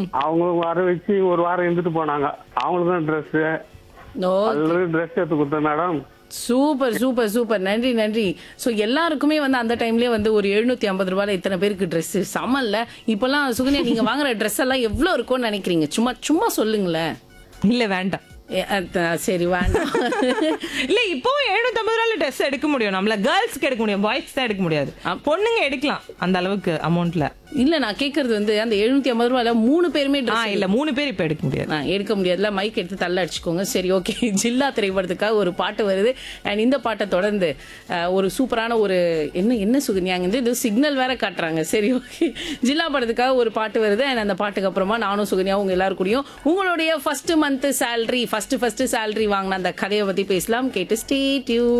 ம் அவங்களும் வர வச்சு ஒரு வாரம் இருந்துட்டு போனாங்க அவங்களுக்கும் ட்ரெஸ் ஓ அதுல ட்ரெஸ் எடுத்து கொடுத்தேன் மேடம் சூப்பர் சூப்பர் சூப்பர் நன்றி நன்றி ஸோ எல்லாருக்குமே வந்து அந்த டைம்லயே வந்து ஒரு எழுநூத்தி ஐம்பது ரூபாயில இத்தனை பேருக்கு ட்ரெஸ் சமல்ல இப்பெல்லாம் சுகன்யா நீங்க வாங்குற ட்ரெஸ் எல்லாம் எவ்வளவு இருக்கும்னு நினைக்கிறீங்க சும்மா சும்மா சொல்லுங்களேன் இல்ல வேண்டாம் ஏ, அத்த- சரி வேண்டாம் இல்ல இப்போ எழுநூத்தி ஐம்பது ரூபாயில ட்ரெஸ் எடுக்க முடியும் நம்மள கேர்ள்ஸ்க்கு எடுக்க முடியும் பாய்ஸ் தான் எடுக்க முடியாது பொண்ணுங்க எடுக்கலாம் அந்த அளவுக்கு அமௌண்ட்ல இல்ல நான் கேக்குறது வந்து அந்த எழுநூத்தி ஐம்பது ரூபாயில மூணு பேருமே ஆ ட்ரெஸ் இல்ல மூணு பேர் இப்ப எடுக்க முடியாது ஆ, எடுக்க முடியாதுல மைக் எடுத்து தள்ள அடிச்சுக்கோங்க சரி ஓகே ஜில்லா திரைப்படத்துக்காக ஒரு பாட்டு வருது அண்ட் இந்த பாட்டை தொடர்ந்து அஹ், ஒரு சூப்பரான ஒரு என்ன என்ன சுகன்யாங்க வந்து இது சிக்னல் வேற காட்டுறாங்க சரி ஓகே ஜில்லா படத்துக்காக ஒரு பாட்டு வருது அண்ட் அந்த பாட்டுக்கு அப்புறமா நானும் சுகன்யா உங்க எல்லாரும் கூடயும் உங்களுடைய first month salary first first salary வாங்கின அந்த கதையை பத்தி பேசலாம் கேட்டு ஸ்டே டியூ